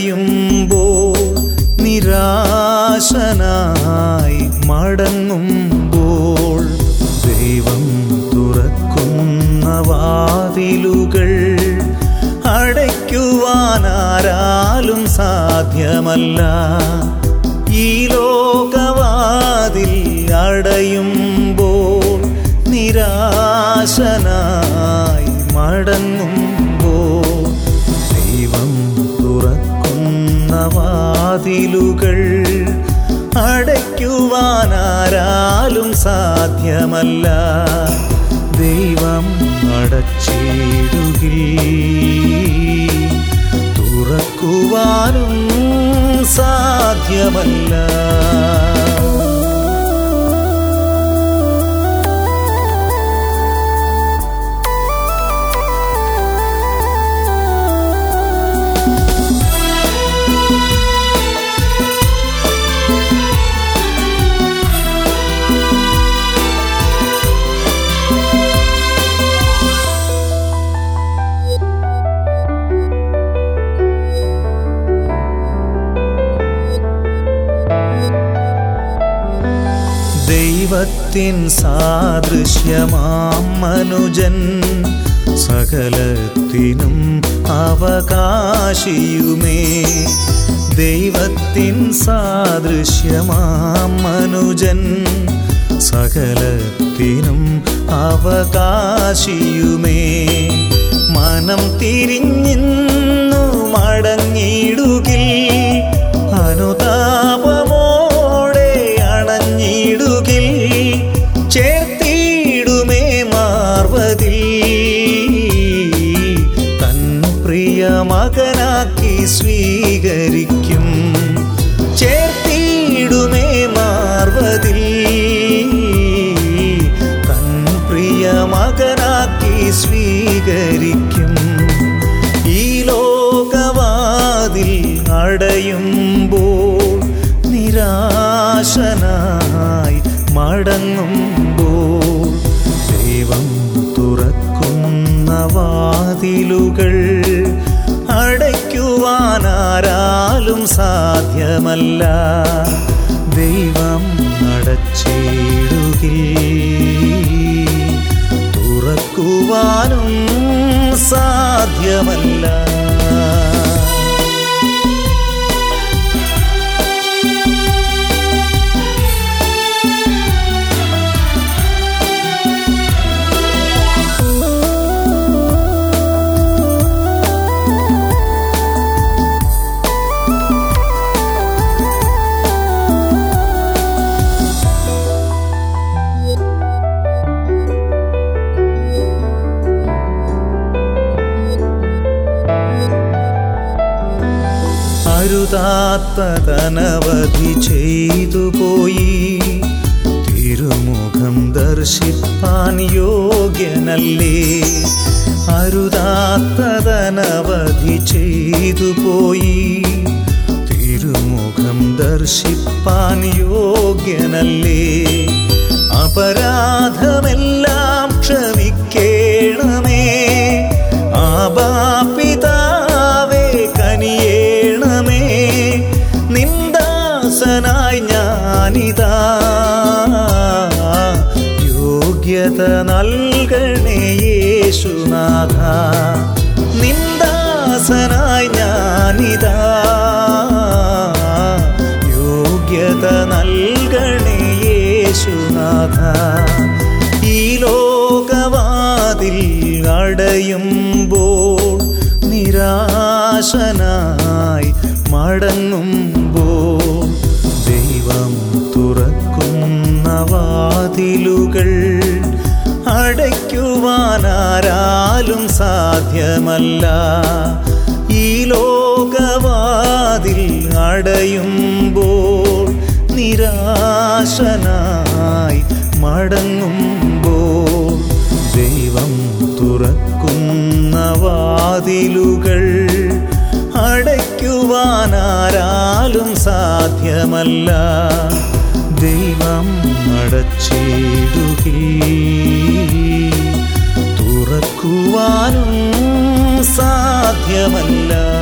അടയുമ്പോൾ നിരാശനായി മടങ്ങുമ്പോൾ ദൈവം തുറക്കുന്ന വാതിലുകൾ അടയ്ക്കുവാനാരാലും സാധ്യമല്ല ഈ ലോകവാതിൽ അടയുമ്പോൾ നിരാശനായി മടങ്ങുമ്പോൾ ദൈവം തുറക്കുന്ന വാതിലുകൾ അടയ്ക്കുവാനാരാലും സാധ്യമല്ല ദൈവം അടച്ചിടുകിൽ തുറക്കുവാനും സാധ്യമല്ല ദൈവത്തിൻ സാദൃശ്യമാം മനുജൻ സകലത്തിനും അവകാശിയുമേ ദൈവത്തിൻ സാദൃശ്യമാം മനുജൻ സകലത്തിനും അവകാശിയുമേ മനം തിരിഞ്ഞിന്നു മടങ്ങിടുകിൽ അനുതാപമോടെ അണഞ്ഞിടുകിൽ ചേർത്തിടുമേ മാർവതിൽ തൻ പ്രിയ മകനാക്കി സ്വീകരിക്കും ചേർത്തിടുമേ മാർവതിൽ തൻ പ്രിയ മകനാക്കി സ്വീകരിക്കും ഈ ലോകവാതിൽ അടയുമ്പോൾ നിരാശനായി മടങ്ങുമ്പോൾ ദൈവം തുറക്കുന്ന വാതിലുകൾ അടയ്ക്കുവാനാരാലും സാധ്യമല്ല ദൈവം അടച്ചിടുകിൽ തുറക്കുവാനും സാധ്യമല്ല അരുതാത്തതനവധി ചെയ്തു പോയി തിരുമുഖം ദർശിപ്പാൻ യോഗ്യനല്ലേ അരുതാത്തതനവധി ചെയ്തു പോയി തിരുമുഖം ദർശിപ്പാൻ യോഗ്യനല്ലേ അപരാധമെല്ലാം ക്ഷമിക്കേണമേ ആബാപിതാവേ കനിയേണമേ നിന്ദാസനായി ഞാനിതാ യോഗ്യത നൽകണേ യേശുനാഥ നിന്ദാസനായി ഞാനിതാ യോഗ്യത നൽകണേ യേശുനാഥ ഈ ലോകവാതിൽ അടയുമ്പോൾ നിരാശനായി മടങ്ങുമ്പോൾ ദൈവം തുറക്കുന്ന വാതിലുകൾ അടയ്ക്കുവാനാരാലും സാധ്യമല്ല ഈ ലോകവാതിൽ അടയുമ്പോൾ നിരാശനായി മടങ്ങുമ്പോൾ ദൈവം തുറക്കുന്ന വാതിലുകൾ അടയ്ക്കുവാനാരാലും സാധ്യമല്ല ദൈവം അടച്ചിടുകിൽ തുറക്കുവാനും സാധ്യമല്ല